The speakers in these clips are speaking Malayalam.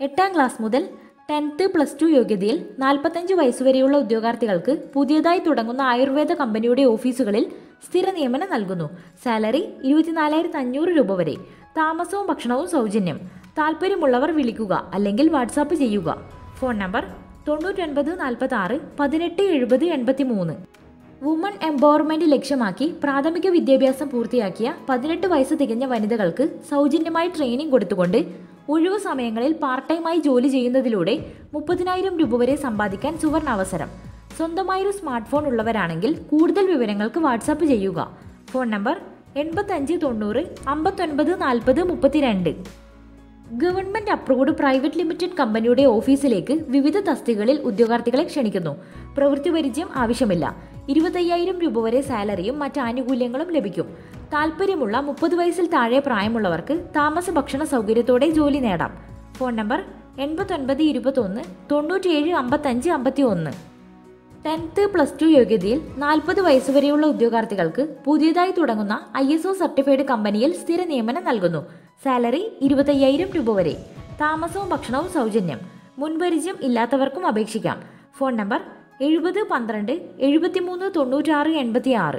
എട്ടാം ക്ലാസ് മുതൽ ടെൻത്ത് പ്ലസ് ടു യോഗ്യതയിൽ നാൽപ്പത്തഞ്ച് വയസ്സുവരെയുള്ള ഉദ്യോഗാർത്ഥികൾക്ക് പുതിയതായി തുടങ്ങുന്ന ആയുർവേദ കമ്പനിയുടെ ഓഫീസുകളിൽ സ്ഥിര നിയമനം നൽകുന്നു സാലറി ഇരുപത്തിനാലായിരത്തി അഞ്ഞൂറ് രൂപ വരെ താമസവും ഭക്ഷണവും സൗജന്യം താല്പര്യമുള്ളവർ വിളിക്കുക അല്ലെങ്കിൽ വാട്സാപ്പ് ചെയ്യുക ഫോൺ നമ്പർ തൊണ്ണൂറ്റൊൻപത് നാൽപ്പത്തി ആറ് പതിനെട്ട് എഴുപത് എൺപത്തി മൂന്ന് വുമൺ എംപവർമെന്റ് ലക്ഷ്യമാക്കി പ്രാഥമിക വിദ്യാഭ്യാസം പൂർത്തിയാക്കിയ പതിനെട്ട് വയസ്സ് തികഞ്ഞ വനിതകൾക്ക് സൗജന്യമായി ട്രെയിനിംഗ് കൊടുത്തുകൊണ്ട് ഒഴിവു സമയങ്ങളിൽ പാർട്ട് ടൈമായി ജോലി ചെയ്യുന്നതിലൂടെ മുപ്പതിനായിരം രൂപ വരെ സമ്പാദിക്കാൻ സുവർണ അവസരം സ്വന്തമായൊരു സ്മാർട്ട് ഫോൺ ഉള്ളവരാണെങ്കിൽ കൂടുതൽ വിവരങ്ങൾക്ക് വാട്സാപ്പ് ചെയ്യുക ഫോൺ നമ്പർ എൺപത്തഞ്ച് തൊണ്ണൂറ് അമ്പത്തൊൻപത് നാൽപ്പത് മുപ്പത്തിരണ്ട് ഗവൺമെന്റ് അപ്രൂവ്ഡ് പ്രൈവറ്റ് ലിമിറ്റഡ് കമ്പനിയുടെ ഓഫീസിലേക്ക് വിവിധ തസ്തികകളിൽ ഉദ്യോഗാർത്ഥികളെ ക്ഷണിക്കുന്നു പ്രവൃത്തി പരിചയം ആവശ്യമില്ല ഇരുപത്തയ്യായിരം രൂപ വരെ സാലറിയും മറ്റ് ആനുകൂല്യങ്ങളും ലഭിക്കും താല്പര്യമുള്ള മുപ്പത് വയസ്സിൽ താഴെ പ്രായമുള്ളവർക്ക് താമസ ഭക്ഷണ സൗകര്യത്തോടെ ജോലി നേടാം ഫോൺ നമ്പർ എൺപത്തൊൻപത് ഇരുപത്തൊന്ന് തൊണ്ണൂറ്റിയേഴ് അമ്പത്തഞ്ച് അമ്പത്തി ഒന്ന് ടെൻത്ത് പ്ലസ് ടു യോഗ്യതയിൽ നാൽപ്പത് വയസ്സുവരെയുള്ള ഉദ്യോഗാർത്ഥികൾക്ക് പുതിയതായി തുടങ്ങുന്ന ഐ എസ് ഒ സർട്ടിഫൈഡ് കമ്പനിയിൽ സ്ഥിര നിയമനം നൽകുന്നു സാലറി ഇരുപത്തയ്യായിരം രൂപ വരെ താമസവും ഭക്ഷണവും സൗജന്യം മുൻപരിചയം ഇല്ലാത്തവർക്കും അപേക്ഷിക്കാം ഫോൺ നമ്പർ എഴുപത് പന്ത്രണ്ട് എഴുപത്തിമൂന്ന് തൊണ്ണൂറ്റാറ് എൺപത്തി ആറ്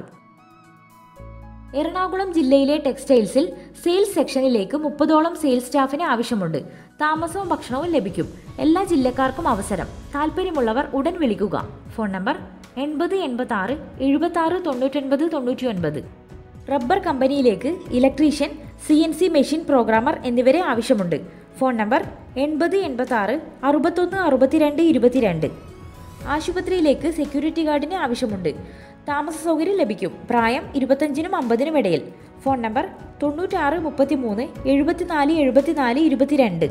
എറണാകുളം ജില്ലയിലെ ടെക്സ്റ്റൈൽസിൽ സെയിൽസ് സെക്ഷനിലേക്ക് മുപ്പതോളം സെയിൽസ് സ്റ്റാഫിന് ആവശ്യമുണ്ട് താമസവും ഭക്ഷണവും ലഭിക്കും എല്ലാ ജില്ലക്കാർക്കും അവസരം താല്പര്യമുള്ളവർ ഉടൻ വിളിക്കുക ഫോൺ നമ്പർ എൺപത് എൺപത്തി ആറ് എഴുപത്തി ആറ് തൊണ്ണൂറ്റൊൻപത് തൊണ്ണൂറ്റി ഒൻപത് റബ്ബർ കമ്പനിയിലേക്ക് electrician C N C machine programmer എന്നിവരെ ആവശ്യമുണ്ട് ഫോൺ നമ്പർ എൺപത് എൺപത്തി ആറ് അറുപത്തൊന്ന് അറുപത്തിരണ്ട് ഇരുപത്തിരണ്ട് ആശുപത്രിയിലേക്ക് സെക്യൂരിറ്റി ഗാർഡിന് ആവശ്യമുണ്ട് താമസ സൗകര്യം ലഭിക്കും പ്രായം ഇരുപത്തഞ്ചിനും അമ്പതിനും ഇടയിൽ ഫോൺ നമ്പർ തൊണ്ണൂറ്റാറ് മുപ്പത്തിമൂന്ന് എഴുപത്തിനാല് എഴുപത്തിനാല് ഇരുപത്തിരണ്ട്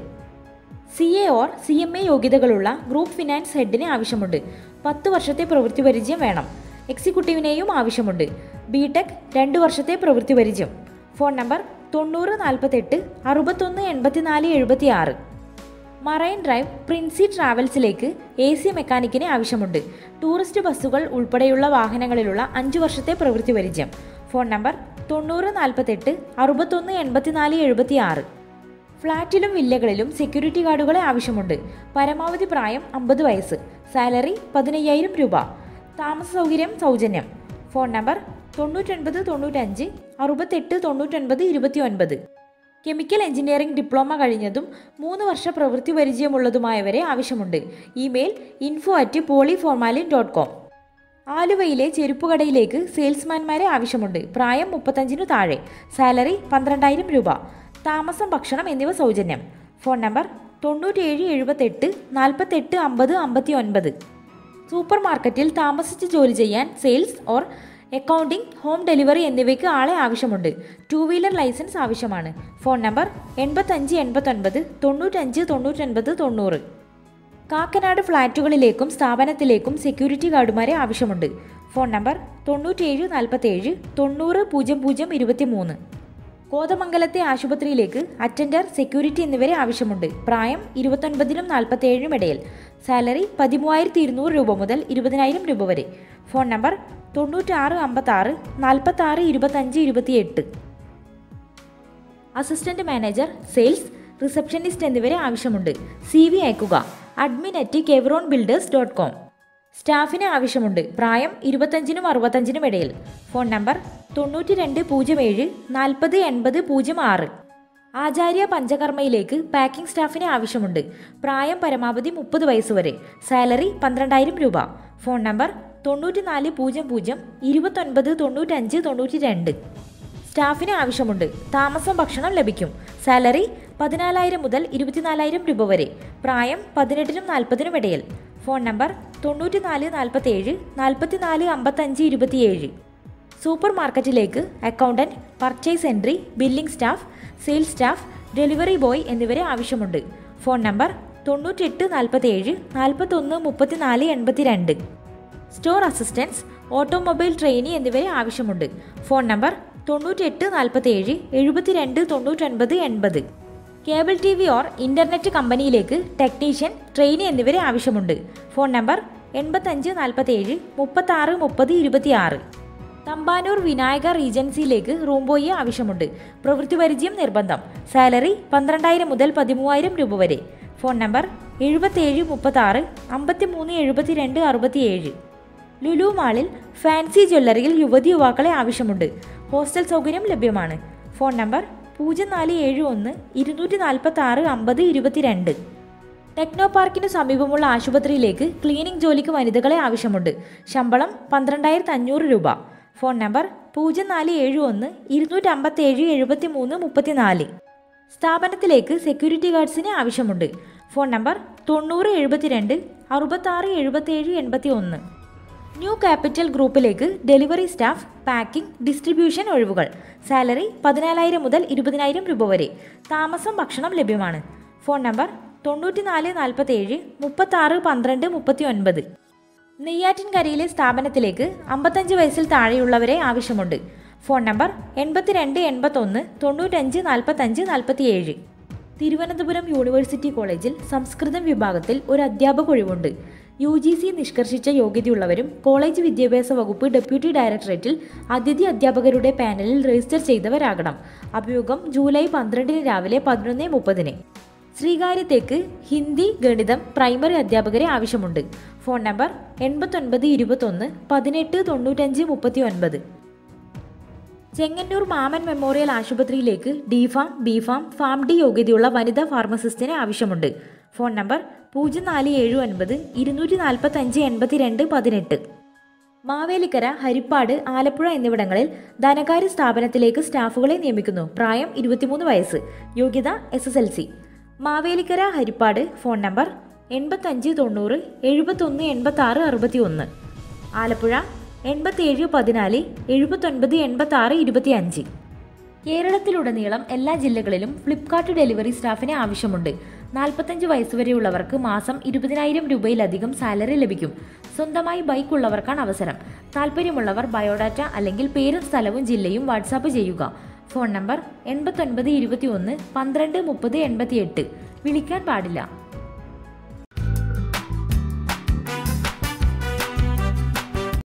C A or C M A യോഗ്യതകളുള്ള ഗ്രൂപ്പ് ഫിനാൻസ് ഹെഡിന് ആവശ്യമുണ്ട് പത്ത് വർഷത്തെ പ്രവൃത്തി പരിചയം വേണം എക്സിക്യൂട്ടീവിനെയും ആവശ്യമുണ്ട് ബി ടെക് രണ്ട് വർഷത്തെ പ്രവൃത്തി പരിചയം ഫോൺ നമ്പർ തൊണ്ണൂറ് നാൽപ്പത്തെട്ട് അറുപത്തൊന്ന് എൺപത്തിനാല് എഴുപത്തി ആറ് മറൈൻ ഡ്രൈവ് പ്രിൻസി ട്രാവൽസിലേക്ക് എ സി മെക്കാനിക്കിനെ ആവശ്യമുണ്ട് ടൂറിസ്റ്റ് ബസ്സുകൾ ഉൾപ്പെടെയുള്ള വാഹനങ്ങളിലുള്ള അഞ്ചു വർഷത്തെ പ്രവൃത്തി പരിചയം ഫോൺ നമ്പർ തൊണ്ണൂറ് നാൽപ്പത്തെട്ട് അറുപത്തൊന്ന് എൺപത്തിനാല് എഴുപത്തി ആറ് ഫ്ളാറ്റിലും വില്ലകളിലും സെക്യൂരിറ്റി ഗാർഡുകളെ ആവശ്യമുണ്ട് പരമാവധി പ്രായം അമ്പത് വയസ്സ് സാലറി പതിനയ്യായിരം രൂപ താമസ സൗകര്യം സൗജന്യം ഫോൺ നമ്പർ തൊണ്ണൂറ്റൊൻപത് തൊണ്ണൂറ്റഞ്ച് അറുപത്തെട്ട് തൊണ്ണൂറ്റൊൻപത് ഇരുപത്തി ഒൻപത് കെമിക്കൽ എഞ്ചിനീയറിംഗ് ഡിപ്ലോമ കഴിഞ്ഞതും മൂന്ന് വർഷ പ്രവൃത്തി പരിചയമുള്ളതുമായവരെ ആവശ്യമുണ്ട് email info at poly formalin dot com ആലുവയിലെ ചെരുപ്പുകടയിലേക്ക് സെയിൽസ്മാൻമാരെ ആവശ്യമുണ്ട് പ്രായം മുപ്പത്തഞ്ചിനു താഴെ സാലറി പന്ത്രണ്ടായിരം രൂപ താമസം ഭക്ഷണം എന്നിവ സൗജന്യം ഫോൺ നമ്പർ തൊണ്ണൂറ്റേഴ് എഴുപത്തെട്ട് നാൽപ്പത്തെട്ട് അമ്പത് അമ്പത്തി ഒൻപത് സൂപ്പർ മാർക്കറ്റിൽ താമസിച്ച് ജോലി ചെയ്യാൻ sales or accounting home delivery എന്നിവയ്ക്ക് ആളെ ആവശ്യമുണ്ട് ടു വീലർ ലൈസൻസ് ആവശ്യമാണ് ഫോൺ നമ്പർ എൺപത്തഞ്ച് എൺപത്തൊൻപത് തൊണ്ണൂറ്റഞ്ച് തൊണ്ണൂറ്റൊൻപത് തൊണ്ണൂറ് കാക്കനാട് ഫ്ളാറ്റുകളിലേക്കും സ്ഥാപനത്തിലേക്കും സെക്യൂരിറ്റി ഗാർഡുമാരെ ആവശ്യമുണ്ട് ഫോൺ നമ്പർ തൊണ്ണൂറ്റേഴ് നാൽപ്പത്തേഴ് തൊണ്ണൂറ് പൂജ്യം പൂജ്യം ഇരുപത്തി മൂന്ന് കോതമംഗലത്തെ ആശുപത്രിയിലേക്ക് അറ്റൻഡർ സെക്യൂരിറ്റി എന്നിവരെ ആവശ്യമുണ്ട് പ്രായം ഇരുപത്തൊൻപതിനും നാൽപ്പത്തേഴിനും ഇടയിൽ സാലറി പതിമൂവായിരത്തി ഇരുന്നൂറ് രൂപ മുതൽ ഇരുപതിനായിരം രൂപ വരെ ഫോൺ നമ്പർ തൊണ്ണൂറ്റാറ് അമ്പത്താറ് നാൽപ്പത്താറ് ഇരുപത്തഞ്ച് ഇരുപത്തിയെട്ട് അസിസ്റ്റന്റ് മാനേജർ സെയിൽസ് റിസപ്ഷനിസ്റ്റ് എന്നിവരെ ആവശ്യമുണ്ട് സി വി അയക്കുക admin at Kevaron builders dot com സ്റ്റാഫിന് ആവശ്യമുണ്ട് പ്രായം ഇരുപത്തഞ്ചിനും അറുപത്തഞ്ചിനും ഇടയിൽ ഫോൺ നമ്പർ തൊണ്ണൂറ്റി രണ്ട് പൂജ്യം ഏഴ് നാൽപ്പത് എൺപത് പൂജ്യം ആറ് ആചാര്യ പഞ്ചകർമ്മയിലേക്ക് പാക്കിംഗ് സ്റ്റാഫിന് ആവശ്യമുണ്ട് പ്രായം പരമാവധി മുപ്പത് വയസ്സ് വരെ സാലറി പന്ത്രണ്ടായിരം രൂപ ഫോൺ നമ്പർ തൊണ്ണൂറ്റിനാല് പൂജ്യം പൂജ്യം ഇരുപത്തൊൻപത് തൊണ്ണൂറ്റഞ്ച് തൊണ്ണൂറ്റി രണ്ട് സ്റ്റാഫിന് ആവശ്യമുണ്ട് താമസം ഭക്ഷണം ലഭിക്കും സാലറി പതിനാലായിരം മുതൽ ഇരുപത്തിനാലായിരം രൂപ വരെ പ്രായം പതിനെട്ടിനും നാൽപ്പതിനും ഇടയിൽ ഫോൺ നമ്പർ തൊണ്ണൂറ്റിനാല് നാൽപ്പത്തേഴ് നാൽപ്പത്തിനാല് അമ്പത്തഞ്ച് ഇരുപത്തിയേഴ് സൂപ്പർ മാർക്കറ്റിലേക്ക് accountant purchase entry billing staff sales staff delivery boy എന്നിവരെ ആവശ്യമുണ്ട് ഫോൺ നമ്പർ തൊണ്ണൂറ്റെട്ട് നാൽപ്പത്തേഴ് നാൽപ്പത്തൊന്ന് മുപ്പത്തിനാല് എൺപത്തിരണ്ട് സ്റ്റോർ അസിസ്റ്റൻസ് ഓട്ടോമൊബൈൽ ട്രെയിനി എന്നിവരെ ആവശ്യമുണ്ട് ഫോൺ നമ്പർ തൊണ്ണൂറ്റെട്ട് നാൽപ്പത്തേഴ് എഴുപത്തിരണ്ട് തൊണ്ണൂറ്റൊൻപത് എൺപത് cable T V or internet കമ്പനിയിലേക്ക് ടെക്നീഷ്യൻ ട്രെയിനി എന്നിവരെ ആവശ്യമുണ്ട് ഫോൺ നമ്പർ എൺപത്തഞ്ച് നാൽപ്പത്തേഴ് മുപ്പത്താറ് മുപ്പത് ഇരുപത്തിയാറ് തമ്പാനൂർ വിനായക റീജൻസിയിലേക്ക് റൂം ബോയി ആവശ്യമുണ്ട് പ്രവൃത്തി പരിചയം നിർബന്ധം സാലറി പന്ത്രണ്ടായിരം മുതൽ പതിമൂവായിരം രൂപ വരെ ഫോൺ നമ്പർ എഴുപത്തേഴ് മുപ്പത്താറ് അമ്പത്തി മൂന്ന് എഴുപത്തി രണ്ട് അറുപത്തിയേഴ് ലുലു മാളിൽ ഫാൻസി ജ്വല്ലറിയിൽ യുവതി യുവാക്കളെ ആവശ്യമുണ്ട് ഹോസ്റ്റൽ സൗകര്യം ലഭ്യമാണ് ഫോൺ നമ്പർ പൂജ്യം നാല് ഏഴ് ഒന്ന് ഇരുന്നൂറ്റി നാൽപ്പത്തി ആറ് അമ്പത് ഇരുപത്തിരണ്ട് ടെക്നോ പാർക്കിനു സമീപമുള്ള ആശുപത്രിയിലേക്ക് ക്ലീനിംഗ് ജോലിക്ക് വനിതകളെ ആവശ്യമുണ്ട് ശമ്പളം പന്ത്രണ്ടായിരത്തി അഞ്ഞൂറ് രൂപ ഫോൺ നമ്പർ പൂജ്യം നാല് ഏഴ് ഒന്ന് ഇരുന്നൂറ്റി അമ്പത്തേഴ് എഴുപത്തി മൂന്ന് മുപ്പത്തിനാല് സ്ഥാപനത്തിലേക്ക് സെക്യൂരിറ്റി ഗാർഡ്സിന് ആവശ്യമുണ്ട് ഫോൺ നമ്പർ തൊണ്ണൂറ് എഴുപത്തിരണ്ട് അറുപത്താറ് എഴുപത്തേഴ് എൺപത്തി ഒന്ന് ന്യൂ ക്യാപിറ്റൽ ഗ്രൂപ്പിലേക്ക് ഡെലിവറി സ്റ്റാഫ് പാക്കിംഗ് ഡിസ്ട്രിബ്യൂഷൻ ഒഴിവുകൾ സാലറി പതിനാലായിരം മുതൽ ഇരുപതിനായിരം രൂപ വരെ താമസം ഭക്ഷണം ലഭ്യമാണ് ഫോൺ നമ്പർ തൊണ്ണൂറ്റിനാല് നാൽപ്പത്തേഴ് മുപ്പത്താറ് പന്ത്രണ്ട് മുപ്പത്തി ഒൻപത് നെയ്യാറ്റിൻകരയിലെ സ്ഥാപനത്തിലേക്ക് അമ്പത്തഞ്ച് വയസ്സിൽ താഴെയുള്ളവരെ ആവശ്യമുണ്ട് ഫോൺ നമ്പർ എൺപത്തിരണ്ട് എൺപത്തൊന്ന് തൊണ്ണൂറ്റഞ്ച് നാൽപ്പത്തഞ്ച് നാൽപ്പത്തിയേഴ് തിരുവനന്തപുരം യൂണിവേഴ്സിറ്റി കോളേജിൽ സംസ്കൃതം വിഭാഗത്തിൽ ഒരു അധ്യാപക ഒഴിവുണ്ട് യു ജി സി നിഷ്കർഷിച്ച യോഗ്യതയുള്ളവരും കോളേജ് വിദ്യാഭ്യാസ വകുപ്പ് ഡെപ്യൂട്ടി ഡയറക്ടറേറ്റിൽ അതിഥി അധ്യാപകരുടെ പാനലിൽ രജിസ്റ്റർ ചെയ്തവരാകണം അഭിമുഖം ജൂലൈ പന്ത്രണ്ടിന് രാവിലെ പതിനൊന്ന് മുപ്പതിന് ശ്രീകാര്യത്തേക്ക് ഹിന്ദി ഗണിതം പ്രൈമറി അധ്യാപകരെ ആവശ്യമുണ്ട് ഫോൺ നമ്പർ എൺപത്തൊൻപത് ഇരുപത്തൊന്ന് പതിനെട്ട് തൊണ്ണൂറ്റഞ്ച് മുപ്പത്തി ഒൻപത് ചെങ്ങന്നൂർ മാമൻ മെമ്മോറിയൽ ആശുപത്രിയിലേക്ക് D pharm B pharm pharm D യോഗ്യതയുള്ള വനിതാ ഫാർമസിസ്റ്റിനെ ആവശ്യമുണ്ട് ഫോൺ നമ്പർ പൂജ്യം നാല് ഏഴ് ഒൻപത് ഇരുന്നൂറ്റി നാൽപ്പത്തഞ്ച് എൺപത്തി രണ്ട് പതിനെട്ട് മാവേലിക്കര ഹരിപ്പാട് ആലപ്പുഴ എന്നിവിടങ്ങളിൽ ധനകാര്യ സ്ഥാപനത്തിലേക്ക് സ്റ്റാഫുകളെ നിയമിക്കുന്നു പ്രായം ഇരുപത്തിമൂന്ന് വയസ്സ് യോഗ്യത S S L C Mavelikkara Haripad phone number എൺപത്തഞ്ച് തൊണ്ണൂറ് എഴുപത്തൊന്ന് എൺപത്തി ആറ് അറുപത്തി ഒന്ന് ആലപ്പുഴ എൺപത്തേഴ് പതിനാല് എഴുപത്തൊൻപത് എൺപത്തി ആറ് ഇരുപത്തി അഞ്ച് കേരളത്തിലുടനീളം എല്ലാ ജില്ലകളിലും ഫ്ലിപ്കാർട്ട് ഡെലിവറി സ്റ്റാഫിനെ ആവശ്യമുണ്ട് നാൽപ്പത്തഞ്ച് വയസ്സുവരെയുള്ളവർക്ക് മാസം ഇരുപതിനായിരം രൂപയിലധികം സാലറി ലഭിക്കും സ്വന്തമായി ബൈക്ക് ഉള്ളവർക്കാണ് അവസരം താല്പര്യമുള്ളവർ ബയോഡാറ്റ അല്ലെങ്കിൽ പേരും സ്ഥലവും ജില്ലയും വാട്സാപ്പ് ചെയ്യുക ഫോൺ നമ്പർ എൺപത്തൊൻപത് ഇരുപത്തി ഒന്ന് പന്ത്രണ്ട് മുപ്പത് എൺപത്തിയെട്ട് വിളിക്കാൻ പാടില്ല